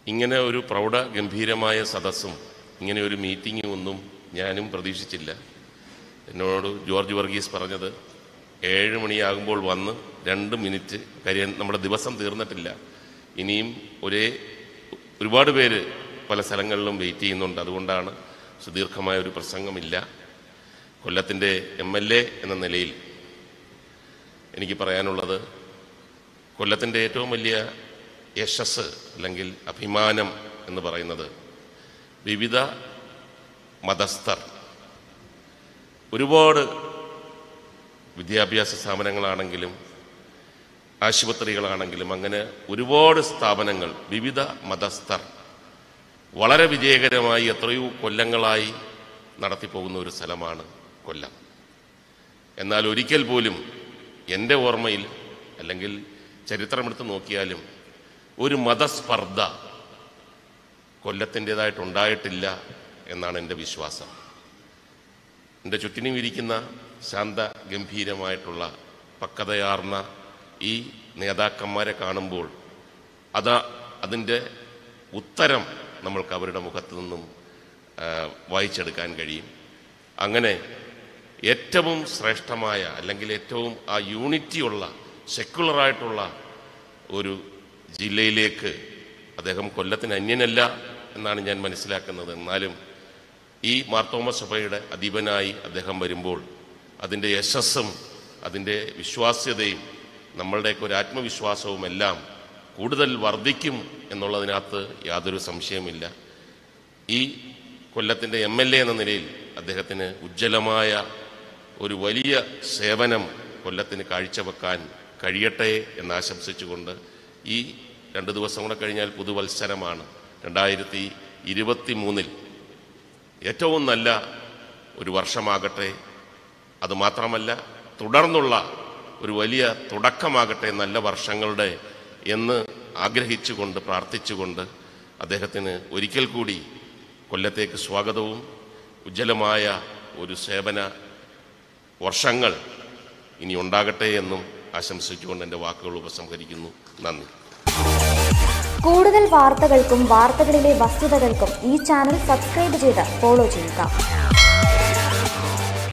ഇങ്ങനെ ഒരു പ്രൗഢ ഗംഭീരമായ സദസ്സും ഇങ്ങനെ ഒരു മീറ്റിങ്ങും ഒന്നും ഞാനും പ്രതീക്ഷിച്ചില്ല എന്നോട് ജോർജ് വർഗീസ് പറഞ്ഞത് ഏഴ് മണിയാകുമ്പോൾ വന്ന് രണ്ട് മിനിറ്റ് കാര്യം നമ്മുടെ ദിവസം തീർന്നിട്ടില്ല ഇനിയും ഒരേ ഒരുപാട് പേര് പല സ്ഥലങ്ങളിലും വെയിറ്റ് ചെയ്യുന്നുണ്ട് അതുകൊണ്ടാണ് സുദീർഘമായ ഒരു പ്രസംഗമില്ല കൊല്ലത്തിൻ്റെ എം എൽ എ എന്ന നിലയിൽ എനിക്ക് പറയാനുള്ളത് കൊല്ലത്തിൻ്റെ ഏറ്റവും വലിയ യശസ് അല്ലെങ്കിൽ അഭിമാനം എന്ന് പറയുന്നത് വിവിധ മതസ്ഥർ ഒരുപാട് വിദ്യാഭ്യാസ സ്ഥാപനങ്ങളാണെങ്കിലും ആശുപത്രികളാണെങ്കിലും അങ്ങനെ ഒരുപാട് സ്ഥാപനങ്ങൾ വിവിധ മതസ്ഥർ വളരെ വിജയകരമായി എത്രയോ കൊല്ലങ്ങളായി നടത്തിപ്പോകുന്ന ഒരു സ്ഥലമാണ് കൊല്ലം എന്നാൽ ഒരിക്കൽ പോലും എൻ്റെ ഓർമ്മയിൽ അല്ലെങ്കിൽ ചരിത്രമെടുത്ത് നോക്കിയാലും ഒരു മതസ്പർദ്ധ കൊല്ലത്തിൻ്റെതായിട്ടുണ്ടായിട്ടില്ല എന്നാണ് എൻ്റെ വിശ്വാസം എൻ്റെ ചുറ്റിനും ഇരിക്കുന്ന ശാന്ത ഗംഭീരമായിട്ടുള്ള പക്വതയാർന്ന ഈ നേതാക്കന്മാരെ കാണുമ്പോൾ അത് അതിൻ്റെ ഉത്തരം നമ്മൾക്ക് അവരുടെ മുഖത്ത് നിന്നും ആ, വായിച്ചെടുക്കാൻ കഴിയും അങ്ങനെ ഏറ്റവും ശ്രേഷ്ഠമായ അല്ലെങ്കിൽ ഏറ്റവും ആ യൂണിറ്റിയുള്ള സെക്കുലറായിട്ടുള്ള ഒരു ജില്ലയിലേക്ക് അദ്ദേഹം കൊല്ലത്തിന് അന്യനല്ല എന്നാണ് ഞാൻ മനസ്സിലാക്കുന്നത് എന്നാലും ഈ മാർത്തോമ സഭയുടെ അധീപനായി അദ്ദേഹം വരുമ്പോൾ അതിൻ്റെ യശസ്സും അതിൻ്റെ വിശ്വാസ്യതയും നമ്മളുടെയൊക്കെ ഒരു ആത്മവിശ്വാസവും എല്ലാം കൂടുതൽ വർദ്ധിക്കും എന്നുള്ളതിനകത്ത് യാതൊരു സംശയമില്ല ഈ കൊല്ലത്തിൻ്റെ എം എൽ എ എന്ന നിലയിൽ അദ്ദേഹത്തിന് ഉജ്ജ്വലമായ ഒരു വലിയ സേവനം കൊല്ലത്തിന് കാഴ്ചവെക്കാൻ കഴിയട്ടെ എന്ന് ആശംസിച്ചുകൊണ്ട് ഈ രണ്ട് ദിവസം കൂടെ കഴിഞ്ഞാൽ പുതുവത്സരമാണ് രണ്ടായിരത്തി ഇരുപത്തി മൂന്നിൽ ഏറ്റവും നല്ല ഒരു വർഷമാകട്ടെ അതുമാത്രമല്ല തുടർന്നുള്ള ഒരു വലിയ തുടക്കമാകട്ടെ നല്ല വർഷങ്ങളുടെ എന്ന് ആഗ്രഹിച്ചുകൊണ്ട് പ്രാർത്ഥിച്ചുകൊണ്ട് അദ്ദേഹത്തിന് ഒരിക്കൽ കൂടി കൊല്ലത്തേക്ക് സ്വാഗതവും ഉജ്ജ്വലമായ ഒരു സേവന വർഷങ്ങൾ ഇനി ഉണ്ടാകട്ടെ എന്നും ആശംസിച്ചുകൊണ്ട് എൻ്റെ വാക്കുകൾ ഉപസംഹരിക്കുന്നു നന്ദി കൂടുതൽ വാർത്തകൾക്കും വാർത്തകളിലെ വസ്തുതകൾക്കും ഈ ചാനൽ സബ്സ്ക്രൈബ് ചെയ്ത് ഫോളോ ചെയ്യുക